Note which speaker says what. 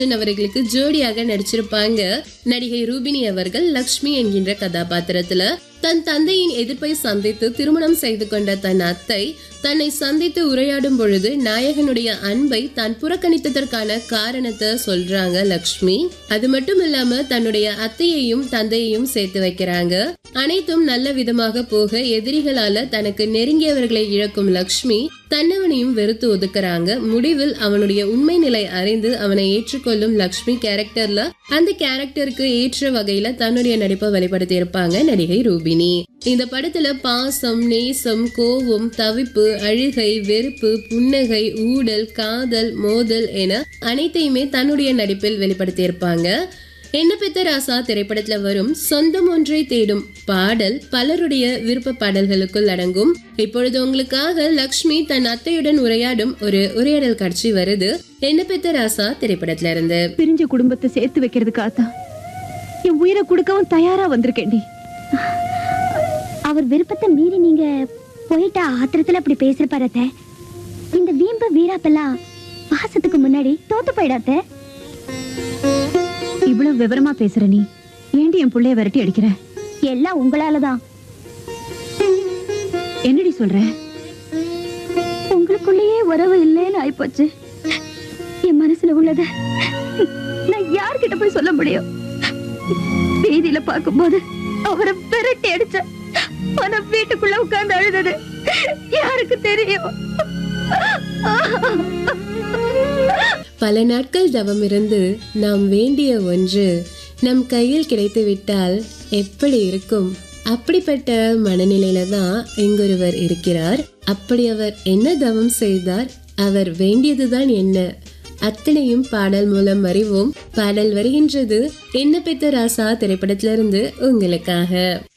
Speaker 1: அவர்களுக்கு ஜோடியாக நடிச்சிருப்பாங்க நடிகை ரூபினி அவர்கள் லக்ஷ்மி என்கின்ற கதாபாத்திரத்துல தன் தந்தையின் எதிர்ப்பை சந்தித்து திருமணம் செய்து கொண்ட தன் அத்தை தன்னை சந்தித்து உரையாடும் பொழுது நாயகனுடைய அன்பை தான் புறக்கணித்ததற்கான காரணத்தை சொல்றாங்க லக்ஷ்மி அது மட்டும் இல்லாம தன்னுடைய அத்தையையும் தந்தையையும் சேர்த்து வைக்கிறாங்க அனைத்தும் நல்ல விதமாக போக எதிரிகளால தனக்கு நெருங்கியவர்களை இழக்கும் லக்ஷ்மி தன்னவனையும் வெறுத்து ஒதுக்குறாங்க முடிவில் அவனுடைய உண்மை நிலை அறிந்து அவனை ஏற்றுக்கொள்ளும் லக்ஷ்மி கேரக்டர்ல அந்த கேரக்டருக்கு ஏற்ற வகையில தன்னுடைய நடிப்பை வெளிப்படுத்தி இருப்பாங்க நடிகை ரூபினி இந்த படத்துல பாசம் நேசம் கோபம் தவிப்பு அழுகை வெறுப்பு புன்னகை ஊடல் காதல் மோதல் என அனைத்தையுமே தன்னுடைய நடிப்பில் வெளிப்படுத்தி இருப்பாங்க என்ன பெத்த ராசா திரைப்படத்துல வரும் சொந்தம் ஒன்றை தேடும் பாடல் பலருடைய விருப்ப பாடல்களுக்குள் அடங்கும் இப்பொழுது உங்களுக்காக லக்ஷ்மி தன் அத்தையுடன் உரையாடும் ஒரு உரையாடல் காட்சி வருது என்ன பெத்த ராசா திரைப்படத்துல இருந்து
Speaker 2: பிரிஞ்ச குடும்பத்தை சேர்த்து வைக்கிறதுக்காகத்தான் என் உயிரை கொடுக்கவும் தயாரா வந்திருக்கேன்டி
Speaker 3: அவர் விருப்பத்தை மீறி நீங்க போயிட்டா ஆத்திரத்துல அப்படி பேசுறப்பாரு அத்தை இந்த வீம்பு வீராப்பெல்லாம் பாசத்துக்கு முன்னாடி தோத்து போயிடாத்த
Speaker 2: இவ்வளவு விவரமா பேசுற நீ ஏண்டி என் புள்ளைய விரட்டி அடிக்கிற
Speaker 3: எல்லாம் உங்களாலதான்
Speaker 2: என்னடி சொல்ற
Speaker 3: உங்களுக்குள்ளேயே உறவு இல்லைன்னு ஆயிப்போச்சு என் மனசுல உள்ளத நான் யார்கிட்ட போய் சொல்ல முடியும் வீதியில பார்க்கும்போது அவரை விரட்டி அடிச்ச ஆனா வீட்டுக்குள்ள உட்கார்ந்து அழுதது யாருக்கு தெரியும்
Speaker 1: பல நாட்கள் தவம் இருந்து நாம் வேண்டிய ஒன்று நம் கையில் கிடைத்து விட்டால் எப்படி இருக்கும் அப்படிப்பட்ட மனநிலையில தான் இங்கொருவர் இருக்கிறார் அப்படி அவர் என்ன தவம் செய்தார் அவர் வேண்டியதுதான் என்ன அத்தனையும் பாடல் மூலம் அறிவோம் பாடல் வருகின்றது என்ன பெத்த ராசா திரைப்படத்திலிருந்து உங்களுக்காக